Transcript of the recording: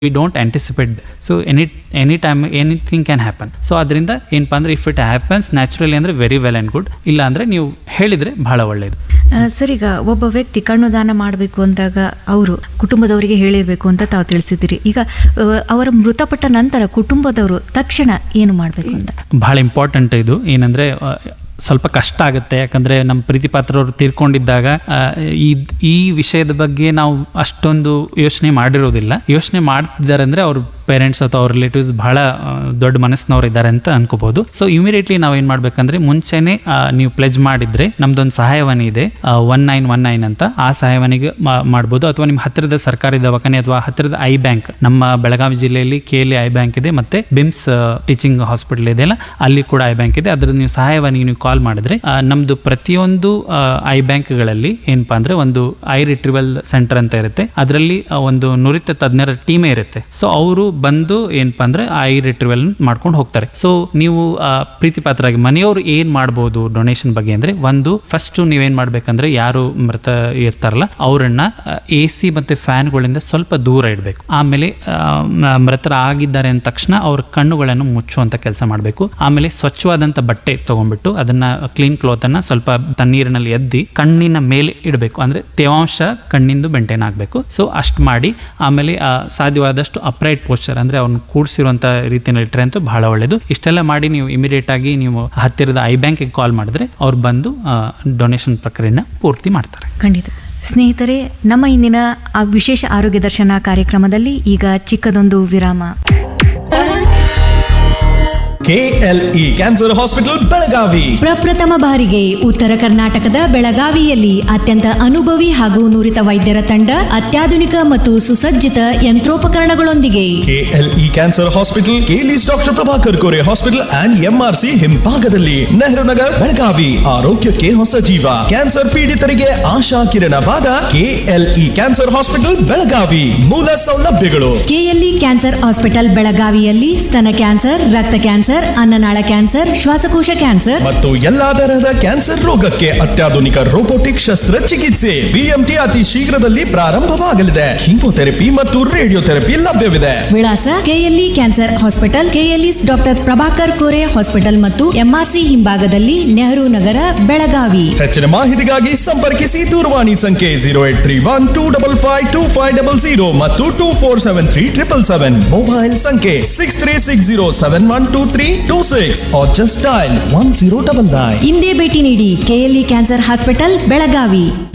V don't anticipate so any any time anything can happen so ಅದರಿಂದ ಏನಪ್ಪ ಅಂದ್ರೆ if it happens naturally ಅಂದರೆ very well and good ಇಲ್ಲ ಅಂದರೆ ನೀವು ಹೇಳಿದರೆ ಬಹಳ ಒಳ್ಳೆಯದು ಆ, ಸರ್ ಈಗ ಒಬ್ಬ ವ್ಯಕ್ತಿ ಕಣ್ಣು ದಾನ ಮಾಡಬೇಕು ಅಂದಾಗ ಅವರು ಕುಟುಂಬದವರಿಗೆ ಹೇಳಿರಬೇಕು ಅಂತ ತಾವು ತಿಳಿಸಿದ್ದೀರಿ ಈಗ ಆ, ಅವರ ಮೃತಪಟ್ಟ ನಂತರ ಕುಟುಂಬದವರು ತಕ್ಷಣ ಏನು ಮಾಡಬೇಕು ಅಂತ ಭಾಳ ಇಂಪಾರ್ಟೆಂಟ್ ಇದು ಏನಂದರೆ ಸ್ವಲ್ಪ ಕಷ್ಟ ಆಗುತ್ತೆ ಯಾಕಂದರೆ ನಮ್ಮ ಪ್ರೀತಿ ಪಾತ್ರವ್ರು ತೀರ್ಕೊಂಡಿದ್ದಾಗ ಆ, ಈ ಈ ವಿಷಯದ ಬಗ್ಗೆ ನಾವು ಅಷ್ಟೊಂದು ಯೋಚನೆ ಮಾಡಿರೋದಿಲ್ಲ ಯೋಚನೆ ಮಾಡ್ತಿದ್ದಾರೆ ಅಂದರೆ ಅವ್ರ ಪೇರೆಂಟ್ಸ್ ಅಥವಾ ಅವ್ರ ರಿಲೇಟಿವ್ಸ್ ಬಹಳ ಆ, ದೊಡ್ಡ ಮನಸ್ಸಿನವ್ರು ಇದ್ದಾರೆ ಅಂತ ಅನ್ಕೋಬಹುದು ಸೊ ಇಮಿಡಿಯೇಟ್ಲಿ ನಾವು ಏನು ಮಾಡ್ಬೇಕಂದ್ರೆ ಮುಂಚೆನೆ ಆ, ನೀವು ಪ್ಲೆಜ್ ಮಾಡಿದ್ರೆ ನಮ್ದೊಂದು ಸಹಾಯವಾಣಿ ಇದೆ ಒನ್ ನೈನ್ ಒನ್ ನೈನ್ ಅಂತ ಆ ಸಹಾಯವಾಣಿಗೆ ಮಾ- ಮಾಡ್ಬೋದು ಅಥವಾ ನಿಮ್ಮ ಹತ್ತಿರದ ಸರ್ಕಾರಿ ದವಾಖಾನೆ ಅಥವಾ ಹತ್ತಿರದ ಐ ಬ್ಯಾಂಕ್ ನಮ್ಮ ಬೆಳಗಾವಿ ಜಿಲ್ಲೆಯಲ್ಲಿ ಕೆ ಎಲ್ ಐ ಬ್ಯಾಂಕ್ ಇದೆ ಮತ್ತೆ ಬಿಮ್ಸ್ ಟೀಚಿಂಗ್ ಹಾಸ್ಪಿಟಲ್ ಇದೆಯಲ್ಲ ಅಲ್ಲಿ ಕೂಡ ಐ ಬ್ಯಾಂಕ್ ಇದೆ ಅದ್ರ ನೀವು ಸಹಾಯವಾಣಿಗೆ ನೀವು ಕಾಲ್ ಮಾಡಿದ್ರೆ ಆ, ನಮ್ದು ಪ್ರತಿಯೊಂದು ಐ ಬ್ಯಾಂಕ್ಗಳಲ್ಲಿ ಏನಪ್ಪಾ ಅಂದ್ರೆ ಒಂದು ಐ ರಿಟ್ರಿವಲ್ ಸೆಂಟರ್ ಅಂತ ಇರುತ್ತೆ ಅದರಲ್ಲಿ ಒಂದು ನುರಿತ ತಜ್ಞರ ಟೀಮೇ ಇರುತ್ತೆ ಸೊ ಅವರು ಬಂದು ಏನಪ್ಪಾ ಅಂದ್ರೆ ಐ ರಿಟ್ರಿವಲ್ ಮಾಡ್ಕೊಂಡು ಹೋಗ್ತಾರೆ ಸೊ ನೀವು ಆ, ಪ್ರೀತಿ ಪಾತ್ರರಾಗಿ ಮನೆಯವರು ಏನ್ ಮಾಡ್ಬೋದು ಡೊನೇಷನ್ ಬಗ್ಗೆ ಅಂದ್ರೆ ಒಂದು ಫಸ್ಟ್ ನೀವೇನ್ ಮಾಡ್ಬೇಕಂದ್ರೆ ಯಾರು ಮೃತ ಇರ್ತಾರಲ್ಲ ಅವರನ್ನ ಎ ಸಿ ಮತ್ತೆ ಫ್ಯಾನ್ಗಳಿಂದ ಸ್ವಲ್ಪ ದೂರ ಇಡಬೇಕು ಆಮೇಲೆ ಆ, ಮ- ಮೃತರಾಗಿದ್ದಾರೆ ಅಂದ ತಕ್ಷಣ ಅವ್ರ ಕಣ್ಣುಗಳನ್ನು ಮುಚ್ಚುವಂತ ಕೆಲಸ ಮಾಡಬೇಕು ಆಮೇಲೆ ಸ್ವಚ್ಛವಾದಂತ ಬಟ್ಟೆ ತಗೊಂಡ್ಬಿಟ್ಟು ಅದನ್ನ ಕ್ಲೀನ್ ಕ್ಲೋತ್ ಅನ್ನ ಸ್ವಲ್ಪ ತಣ್ಣೀರಿನಲ್ಲಿ ಎದ್ದಿ ಕಣ್ಣಿನ ಮೇಲೆ ಇಡಬೇಕು ಅಂದ್ರೆ ತೇವಾಂಶ ಕಣ್ಣಿಂದು ಬೆಂಟೇನ್ ಆಗಬೇಕು ಸೊ ಅಷ್ಟು ಮಾಡಿ ಆಮೇಲೆ ಆ, ಸಾಧ್ಯವಾದಷ್ಟು ಅಪ್ರೈಟ್ ಪೋಸ್ಚರ್ ಅಂದ್ರೆ ಅವ್ರನ್ನ ಕೂಡಿಸಿರುವಂತ ರೀತಿಯಲ್ಲಿ ಇಟ್ಟರೆ ಅಂತೂ ಬಹಳ ಒಳ್ಳೇದು ಇಷ್ಟೆಲ್ಲ ಮಾಡಿ ನೀವು ಇಮಿಡಿಯೇಟ್ ಆಗಿ ನೀವು ಹತ್ತಿರದ ಐ ಬ್ಯಾಂಕಿಗೆ ಕಾಲ್ ಮಾಡಿದ್ರೆ ಅವ್ರು ಬಂದು ಡೊನೇಷನ್ ಪ್ರಕ್ರಿಯೆನ ಪೂರ್ತಿ ಮಾಡ್ತಾರೆ ಖಂಡಿತ ಸ್ನೇಹಿತರೆ ನಮ್ಮ ಇಂದಿನ ಆ ವಿಶೇಷ ಆರೋಗ್ಯ ದರ್ಶನ ಕಾರ್ಯಕ್ರಮದಲ್ಲಿ ಈಗ ಚಿಕ್ಕದೊಂದು ವಿರಾಮ ಕೆಎಲ್ಇ ಕ್ಯಾನ್ಸರ್ ಹಾಸ್ಪಿಟಲ್ ಬೆಳಗಾವಿ ಪ್ರಪ್ರಥಮ ಬಾರಿಗೆ ಉತ್ತರ ಕರ್ನಾಟಕದ ಬೆಳಗಾವಿಯಲ್ಲಿ ಅತ್ಯಂತ ಅನುಭವಿ ಹಾಗೂ ನುರಿತ ವೈದ್ಯರ ತಂಡ ಅತ್ಯಾಧುನಿಕ ಮತ್ತು ಸುಸಜ್ಜಿತ ಯಂತ್ರೋಪಕರಣಗಳೊಂದಿಗೆ KLE cancer hospital KLE's doctor Prabhakar Kore hospital and MRC ಹಿಂಭಾಗದಲ್ಲಿ ನೆಹರು ನಗರ್ ಬೆಳಗಾವಿ ಆರೋಗ್ಯಕ್ಕೆ ಹೊಸ ಜೀವ ಕ್ಯಾನ್ಸರ್ ಪೀಡಿತರಿಗೆ ಆಶಾ ಕಿರಣವಾದ ಕೆಎಲ್ಇ ಕ್ಯಾನ್ಸರ್ ಹಾಸ್ಪಿಟಲ್ ಬೆಳಗಾವಿ ಮೂಲ ಸೌಲಭ್ಯಗಳು ಕೆಎಲ್ಇ ಕ್ಯಾನ್ಸರ್ ಹಾಸ್ಪಿಟಲ್ ಬೆಳಗಾವಿಯಲ್ಲಿ ಸ್ತನ ಕ್ಯಾನ್ಸರ್ ರಕ್ತ ಕ್ಯಾನ್ಸರ್ ಅನ್ನನಾಳ ಕ್ಯಾನ್ಸರ್ ಶ್ವಾಸಕೋಶ ಕ್ಯಾನ್ಸರ್ ಮತ್ತು ಎಲ್ಲಾ ತರಹದ ಕ್ಯಾನ್ಸರ್ ರೋಗಕ್ಕೆ ಅತ್ಯಾಧುನಿಕ ರೋಬೋಟಿಕ್ ಶಸ್ತ್ರಚಿಕಿತ್ಸೆ ಬಿಎಂಟಿ ಅತಿ ಶೀಘ್ರದಲ್ಲಿ ಪ್ರಾರಂಭವಾಗಲಿದೆ ಕೀಮೋಥೆರಪಿ ಮತ್ತು ರೇಡಿಯೋಥೆರಪಿ ಲಭ್ಯವಿದೆ ವಿಳಾಸ KLE cancer hospital KLE's doctor Prabhakar Kore hospital ಮತ್ತು ಎಂಆರ್ಸಿ ಹಿಂಭಾಗದಲ್ಲಿ ನೆಹರು ನಗರ ಬೆಳಗಾವಿ ಹೆಚ್ಚಿನ ಮಾಹಿತಿಗಾಗಿ ಸಂಪರ್ಕಿಸಿ ದೂರವಾಣಿ ಸಂಖ್ಯೆ zero eight three one two double five two five double zero ಮತ್ತು two four seven three triple seven mobile ಸಂಖ್ಯೆ six three six zero seven one two three two six just dial one zero double nine ಇಂದೇ ಭೇಟಿ ನೀಡಿ KLE cancer hospital Belagavi